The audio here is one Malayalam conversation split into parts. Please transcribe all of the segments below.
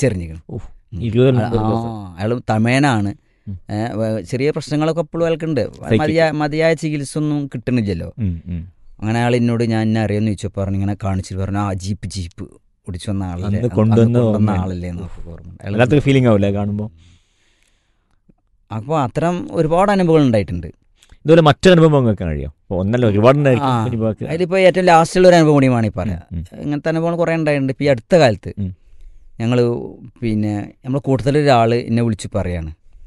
വലിച്ചെറിഞ്ഞിരിക്കണം ഓ, ഇരുപത് ആ, അയാൾ തമേനാണ് ഉം. ഏ, വ- ചെറിയ പ്രശ്നങ്ങളൊക്കെ എപ്പോഴും അയാൾക്കുണ്ട് മതിയായ മതിയായ ചികിത്സ ഒന്നും കിട്ടണില്ലല്ലോ ഉം, ഉം. അങ്ങനെ അയാൾ എന്നോട് ഞാൻ എന്നെ അറിയാമെന്ന് ചോദിച്ചപ്പോൾ പറഞ്ഞു ഇങ്ങനെ കാണിച്ചിട്ട് പറഞ്ഞു ആ ജീപ്പ് ജീപ്പ് ഓടിച്ചു വന്ന ആളല്ലേ അന്ന് അന്ന് കൊണ്ടുവന്ന കൊണ്ടുവന്ന ഓർമ്മയുണ്ട്. ആളല്ലേ എന്നൊക്കെ ഓർമ്മ അയാൾ വല്ലാത്തൊരു ഫീലിംഗ് ആവില്ലേ കാണുമ്പോൾ അപ്പോൾ അത്തരം ഒരുപാട് അനുഭവങ്ങൾ ഉണ്ടായിട്ടുണ്ട് ഇതുപോലെ മറ്റൊരു അനുഭവം നിങ്ങൾക്ക് കഴിയാം അപ്പോൾ ഒന്നല്ല ഒരുപാടുണ്ടായിരിക്കും ആ. ഇനി ബാക്കി- അതിലിപ്പോൾ ഏറ്റവും ലാസ്റ്റുള്ള ഒരു അനുഭവം കൂടി വേണമെങ്കിൽ പറയാം ഉം, ഇങ്ങനത്തെ അനുഭവങ്ങൾ കുറേ ഉണ്ടായിട്ടുണ്ട് ഇപ്പോൾ ഈ അടുത്ത കാലത്ത് ഉം. ഞങ്ങൾ പിന്നെ നമ്മൾ കൂട്ടത്തിലൊരാൾ എന്നെ വിളിച്ച് പറയാണ്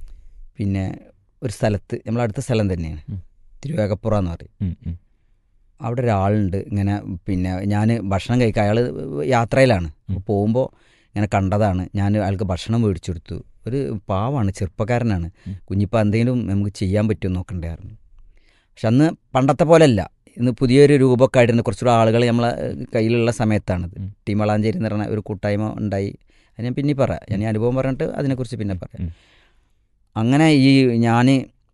പിന്നെ ഒരു സ്ഥലത്ത് നമ്മളെ അടുത്ത സ്ഥലം തന്നെയാണ് ഉം. തിരുവേഗപ്പുറ എന്ന് പറയും ഉം, ഉം. അവിടെ ഒരാളുണ്ട് ഇങ്ങനെ പിന്നെ ഞാൻ ഭക്ഷണം കഴിക്കുക അയാൾ യാത്രയിലാണ് ഉം. പോകുമ്പോൾ ഇങ്ങനെ കണ്ടതാണ് ഞാൻ അയാൾക്ക് ഭക്ഷണം മേടിച്ചു കൊടുത്തു ഒരു പാവാണ് ചെറുപ്പക്കാരനാണ് ഉം. കുഞ്ഞിപ്പോൾ എന്തെങ്കിലും നമുക്ക് ചെയ്യാൻ പറ്റുമോ നോക്കണ്ടായിരുന്നു പക്ഷെ അന്ന് പണ്ടത്തെ പോലെയല്ല ഇന്ന് പുതിയൊരു രൂപമൊക്കെ ആയിരുന്നു കുറച്ചുകൂടെ ആളുകൾ നമ്മളെ കയ്യിലുള്ള സമയത്താണിത് ഉം. ടീം വളാഞ്ചേരി എന്ന് പറഞ്ഞ ഒരു കൂട്ടായ്മ ഉണ്ടായി അത് ഞാൻ പിന്നെ പറയാം ഞാൻ ഈ അനുഭവം പറഞ്ഞിട്ട് അതിനെക്കുറിച്ച് പിന്നെ പറയാം ഉം. അങ്ങനെ ഈ ഞാൻ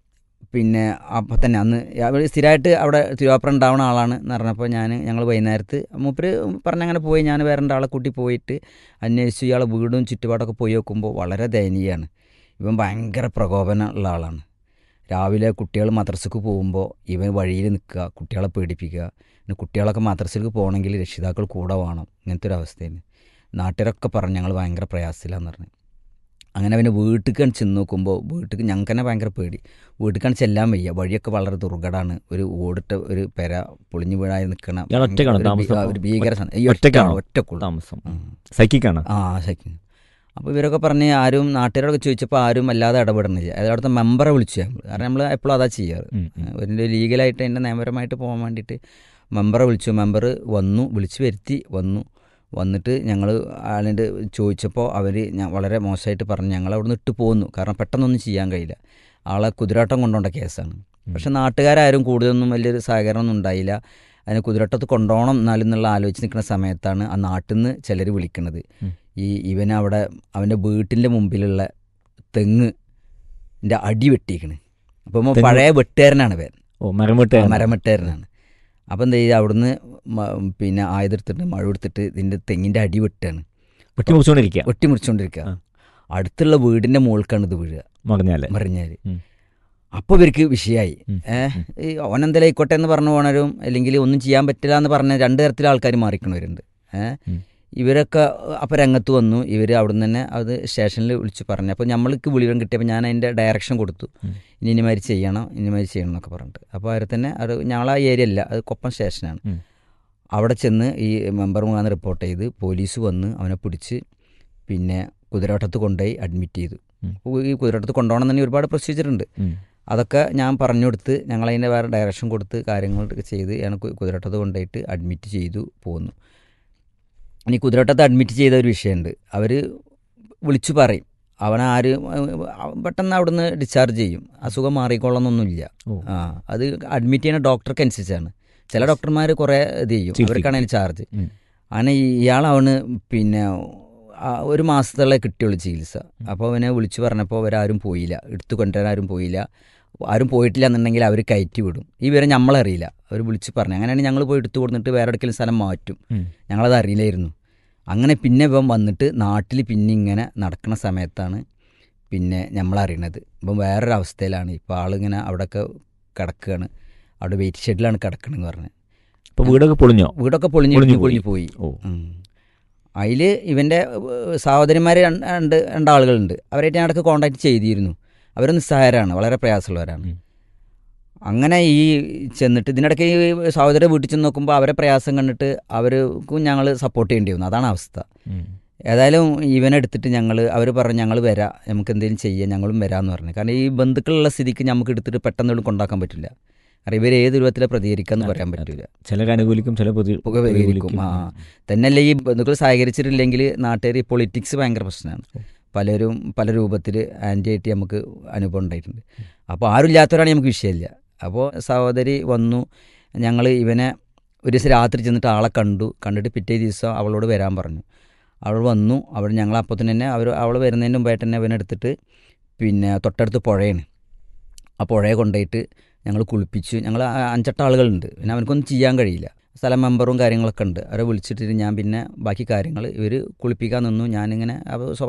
പിന്നെ അപ്പം തന്നെ അന്ന് അവർ സ്ഥിരമായിട്ട് അവിടെ തിരുവാപ്പുറം ഉണ്ടാവുന്ന ആളാണ് എന്ന് പറഞ്ഞപ്പോൾ ഞാൻ ഞങ്ങൾ വൈകുന്നേരത്ത് മൂപ്പര് പറഞ്ഞങ്ങനെ പോയി ഞാൻ വേറെ ആളെ കൂട്ടി പോയിട്ട് അന്വേഷിച്ചു ഇയാളെ വീടും ചുറ്റുപാടൊക്കെ പോയി നോക്കുമ്പോൾ വളരെ ദയനീയമാണ് ഇവൻ ഭയങ്കര പ്രകോപനം ഉള്ള ആളാണ് രാവിലെ കുട്ടികൾ മദ്രസക്ക് പോകുമ്പോൾ ഇവൻ വഴിയിൽ നിൽക്കുക കുട്ടികളെ പേടിപ്പിക്കുക പിന്നെ കുട്ടികളൊക്കെ മദ്രസക്ക് പോകണമെങ്കിൽ രക്ഷിതാക്കൾ കൂടെ വേണം ഇങ്ങനത്തെ ഒരു അവസ്ഥയിൽ നാട്ടുകാരൊക്കെ പറഞ്ഞു ഞങ്ങൾ ഭയങ്കര പ്രയാസത്തിലാന്ന് പറഞ്ഞു അങ്ങനെ അവൻ്റെ വീട്ടിലേക്കാണ് ചെന്ന് നോക്കുമ്പോൾ വീട്ടിൽ ഞങ്ങൾക്ക് തന്നെ ഭയങ്കര പേടി വീട്ടിലേക്കാണ് ചെല്ലാൻ വയ്യ വഴിയൊക്കെ വളരെ ദുർഘടമാണ് ഒരു ഓടിട്ട ഒരു പെര പൊളിഞ്ഞു വീഴായി നിൽക്കണ ഇയാൾ ഒറ്റയ്ക്കാണോ ഒരു ഭീ- താമസം? ആ, ഒരു ഭീകര സ- ഈ ഒറ്റയ്ക്കാണോ? ഒറ്റക്കുള്ളൂ താമസം സൈക്കിക്കാണ് ആ ശരിക്കും അപ്പോൾ ഇവരൊക്കെ പറഞ്ഞ് ആരും നാട്ടുകാരോടൊക്കെ ചോദിച്ചപ്പോൾ ആരും അല്ലാതെ ഇടപെടുന്നില്ല അതായത് അവിടുത്തെ മെമ്പറെ വിളിച്ചു ഞങ്ങൾ കാരണം നമ്മൾ എപ്പോഴും അതാ ചെയ്യാറ് ഒരു ലീഗലായിട്ട് അതിൻ്റെ നിയമപരമായിട്ട് പോകാൻ വേണ്ടിയിട്ട് മെമ്പറെ വിളിച്ചു മെമ്പർ വന്നു വിളിച്ചു വരുത്തി വന്നു വന്നിട്ട് ഞങ്ങൾ ആളിൻ്റെ ചോദിച്ചപ്പോൾ അവർ വളരെ മോശമായിട്ട് പറഞ്ഞു ഞങ്ങൾ അവിടെ നിന്ന് ഇട്ട് പോന്നു കാരണം പെട്ടെന്നൊന്നും ചെയ്യാൻ കഴിയില്ല ആളെ കുതിരാട്ടം കൊണ്ടുകൊണ്ട കേസാണ് പക്ഷെ നാട്ടുകാരും കൂടുതലൊന്നും വലിയൊരു സഹകരണമൊന്നും ഉണ്ടായില്ല അതിനെ കുതിരട്ടത്ത് കൊണ്ടുപോകണം എന്നാലും എന്നുള്ള ആലോചിച്ച് നിൽക്കുന്ന സമയത്താണ് ആ നാട്ടിൽ നിന്ന് ചിലർ വിളിക്കുന്നത് ഉം. ഈ ഇവനവിടെ അവൻ്റെ വീട്ടിൻ്റെ മുമ്പിലുള്ള തെങ്ങ് ൻ്റെ അടി വെട്ടിക്കണ് അപ്പം തെങ്ങ്? പഴയ വെട്ടുകാരനാണ് ഇവൻ ഓ മരം വെട്ടുകാരൻ. മരമെട്ടുകാരനാണ് അപ്പം എന്താ ചെയ്യുക അവിടുന്ന് മ- പിന്നെ ആയുധെടുത്തിട്ട് മഴ എടുത്തിട്ട് ഇതിൻ്റെ തെങ്ങിൻ്റെ അടി വെട്ടുകയാണ് വെട്ടി മുറിച്ചുകൊണ്ടിരിക്കുക വെട്ടി മുറിച്ചുകൊണ്ടിരിക്കുക ആ. അടുത്തുള്ള വീടിൻ്റെ മുകൾക്കാണ് ഇത് വീഴുക മറിഞ്ഞാല് മറിഞ്ഞാൽ ഉം. അപ്പോൾ ഇവർക്ക് വിഷയമായി ഉം. ഏഹ് ഈ ഓനെന്തെങ്കിലും ആയിക്കോട്ടെ എന്ന് പറഞ്ഞു പോണവരും അല്ലെങ്കിൽ ഒന്നും ചെയ്യാൻ പറ്റില്ല എന്ന് പറഞ്ഞ രണ്ട് തരത്തിലെ ആൾക്കാർ മാറിക്കണവരുണ്ട് ഏഹ് ഉം. ഇവരൊക്കെ അപ്പോൾ രംഗത്ത് വന്നു ഇവർ അവിടെ നിന്ന് തന്നെ അത് സ്റ്റേഷനിൽ വിളിച്ച് പറഞ്ഞു അപ്പോൾ നമ്മൾക്ക് വിളിവരം കിട്ടിയപ്പോൾ ഞാൻ അതിൻ്റെ ഡയറക്ഷൻ കൊടുത്തു ഉം. ഇനി ഇനിമാതിരി ചെയ്യണം ഇനിമാതിരി ചെയ്യണം എന്നൊക്കെ പറഞ്ഞിട്ട് അപ്പോൾ അവർ തന്നെ അത് ഞങ്ങളാ ഏരിയ അല്ല അത് കൊപ്പം സ്റ്റേഷനാണ് ഉം. അവിടെ ചെന്ന് ഈ മെമ്പർ മുഖാന്ന് റിപ്പോർട്ട് ചെയ്ത് പോലീസ് വന്ന് അവനെ പിടിച്ച് പിന്നെ കുതിരവട്ടത്ത് കൊണ്ടുപോയി അഡ്മിറ്റ് ചെയ്തു ഉം. അപ്പോൾ ഈ കുതിരവട്ടത്ത് കൊണ്ടുപോകണം തന്നെ ഒരുപാട് പ്രൊസീജിയർ ഉണ്ട് ഉം. അതൊക്കെ ഞാൻ പറഞ്ഞു കൊടുത്ത് ഞങ്ങളതിൻ്റെ വേറെ ഡയറക്ഷൻ കൊടുത്ത് കാര്യങ്ങളൊക്കെ ചെയ്ത് ഞാൻ കു- കുതിരവട്ടത്ത് കൊണ്ടുപോയിട്ട് അഡ്മിറ്റ് ചെയ്തു പോന്നു ഇനി കുതിരവട്ടത്ത് അഡ്മിറ്റ് ചെയ്ത ഒരു വിഷയമുണ്ട് അവർ വിളിച്ചു പറയും അവനാര് പെട്ടെന്ന് അവിടുന്ന് ഡിസ്ചാർജ് ചെയ്യും അസുഖം മാറിക്കൊള്ളണമെന്നൊന്നുമില്ല ഓ. ആ അത് അഡ്മിറ്റ് ചെയ്യുന്ന ഡോക്ടർക്ക് അനുസരിച്ചാണ് ചില ഡോക്ടർമാർ കുറേ ഇത് ചെയ്യും ചികിത്സിക്കും. അവർക്കാണ് അതിന് ചാർജ് ഉം. അങ്ങനെ ഇയാളവന് പിന്നെ ആ, ഒരു മാസത്തോളം കിട്ടിയുള്ളൂ ചികിത്സ അപ്പോൾ അവനെ വിളിച്ചു പറഞ്ഞപ്പോൾ അവരാരും പോയില്ല എടുത്തു കൊണ്ടുവരാൻ ആരും പോയില്ല ആരും പോയിട്ടില്ല എന്നുണ്ടെങ്കിൽ അവർ കയറ്റി വിടും ഈ വിവരം നമ്മളറിയില്ല അവർ വിളിച്ച് പറഞ്ഞു അങ്ങനെയാണ് ഞങ്ങൾ പോയി എടുത്തു കൊടുത്തിട്ട് വേറെ എവിടെയെങ്കിലും സ്ഥലം മാറ്റും ഉം. ഞങ്ങളത് അറിയില്ലായിരുന്നു അങ്ങനെ പിന്നെ ഇവൻ വന്നിട്ട് നാട്ടിൽ പിന്നെ ഇങ്ങനെ നടക്കുന്ന സമയത്താണ് പിന്നെ നമ്മളറിയണത് ഇപ്പം വേറൊരു അവസ്ഥയിലാണ് ഇപ്പോൾ ആളിങ്ങനെ അവിടെയൊക്കെ കിടക്കുകയാണ് അവിടെ വെയിറ്റ് ഷെഡിലാണ് കിടക്കണമെന്ന് പറഞ്ഞത് ഇപ്പൊ വീടൊക്കെ പൊളിഞ്ഞോ വീടൊക്കെ പൊളിഞ്ഞ് പൊളിഞ്ഞു ഇടിഞ്ഞ് പൊളിഞ്ഞു പോയി ഓ അതിൽ ഇവൻ്റെ സഹോദരന്മാർ രണ്ട് രണ്ടാളുകളുണ്ട് അവരായിട്ട് ഞാൻ ഇടയ്ക്ക് കോണ്ടാക്ട് ചെയ്തിരുന്നു അവർ നിസ്സഹായരാണ് വളരെ പ്രയാസമുള്ളവരാണ് ഉം. അങ്ങനെ ഈ ചെന്നിട്ട് ഇതിനിടയ്ക്ക് ഈ സഹോദര വീട്ടിൽ ചെന്ന് നോക്കുമ്പോൾ അവരെ പ്രയാസം കണ്ടിട്ട് അവർക്കും ഞങ്ങൾ സപ്പോർട്ട് ചെയ്യേണ്ടി വന്നു അതാണ് അവസ്ഥ ഉം. ഏതായാലും ഇവനെടുത്തിട്ട് ഞങ്ങൾ അവർ പറഞ്ഞു ഞങ്ങൾ വരാം നമുക്ക് എന്തെങ്കിലും ചെയ്യാം ഞങ്ങളും വരാമെന്ന് പറഞ്ഞു കാരണം ഈ ബന്ധുക്കളുള്ള സ്ഥിതിക്ക് നമുക്ക് എടുത്തിട്ട് പെട്ടെന്ന് കൊണ്ടാക്കാൻ പറ്റില്ല കാരണം ഇവർ ഏത് രൂപത്തിലെ പ്രതികരിക്കാമെന്ന് പറയാൻ പറ്റില്ല ചിലർ അനുകൂലിക്കും ചില പ്രതി- പുക പരിഹരിക്കും ആ തന്നെയല്ല ഈ ബന്ധുക്കൾ സഹകരിച്ചിട്ടില്ലെങ്കിൽ നാട്ടുകാർ ഈ പൊളിറ്റിക്സ് ഭയങ്കര പ്രശ്നമാണ് പലരും പല രൂപത്തിൽ ആൻറ്റി ആയിട്ട് നമുക്ക് അനുഭവം ഉണ്ടായിട്ടുണ്ട് അപ്പോൾ ആരുമില്ലാത്തവരാണെങ്കിൽ നമുക്ക് വിഷയമില്ല അപ്പോൾ സഹോദരി വന്നു ഞങ്ങൾ ഇവനെ ഒരു ദിവസം രാത്രി ചെന്നിട്ട് ആളെ കണ്ടു കണ്ടിട്ട് പിറ്റേ ദിവസം അവളോട് വരാൻ പറഞ്ഞു അവൾ വന്നു അവൾ ഞങ്ങൾ അപ്പോൾ തന്നെ അവർ അവൾ വരുന്നതിന് മുമ്പായിട്ട് തന്നെ അവനെടുത്തിട്ട് പിന്നെ തൊട്ടടുത്ത് പുഴയാണ് ആ പുഴയെ കൊണ്ടുപോയിട്ട് ഞങ്ങൾ കുളിപ്പിച്ചു ഞങ്ങൾ അഞ്ചെട്ട് ആളുകളുണ്ട് പിന്നെ അവനക്കൊന്നും ചെയ്യാൻ കഴിയില്ല സ്ഥലം മെമ്പറും കാര്യങ്ങളൊക്കെ ഉണ്ട് അവരെ വിളിച്ചിട്ട് ഞാൻ പിന്നെ ബാക്കി കാര്യങ്ങൾ ഇവർ കുളിപ്പിക്കാൻ നിന്നു ഞാനിങ്ങനെ അവ